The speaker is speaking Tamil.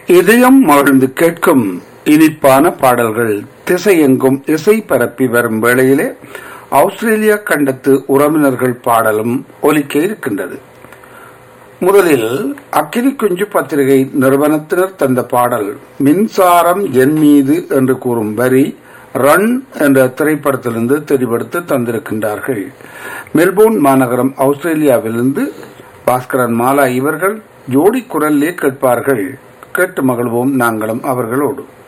இதயம் மகிழ்ந்து கேட்கும் இனிப்பான பாடல்கள் திசையெங்கும் இசை பரப்பி வரும் வேளையிலே ஆஸ்திரேலிய கண்டத்து உறவினர்கள் பாடலும் ஒலிக்க இருக்கின்றது முதலில் அக்கினி குஞ்சு பத்திரிகை நிறுவனத்தினர் தந்த பாடல் மின்சாரம் என் மீது என்று கூறும் வரி ரன் என்ற திரைப்படத்திலிருந்து தெரிவெடுத்து தந்திருக்கின்றார்கள் மெல்போர்ன் மாநகரம் ஆஸ்திரேலியாவிலிருந்து பாஸ்கரன் மாலா இவர்கள் ஜோடி குரல்லே கேட்பார்கள் கேட்டு மகிழ்வோம் நாங்களும் அவர்களோடு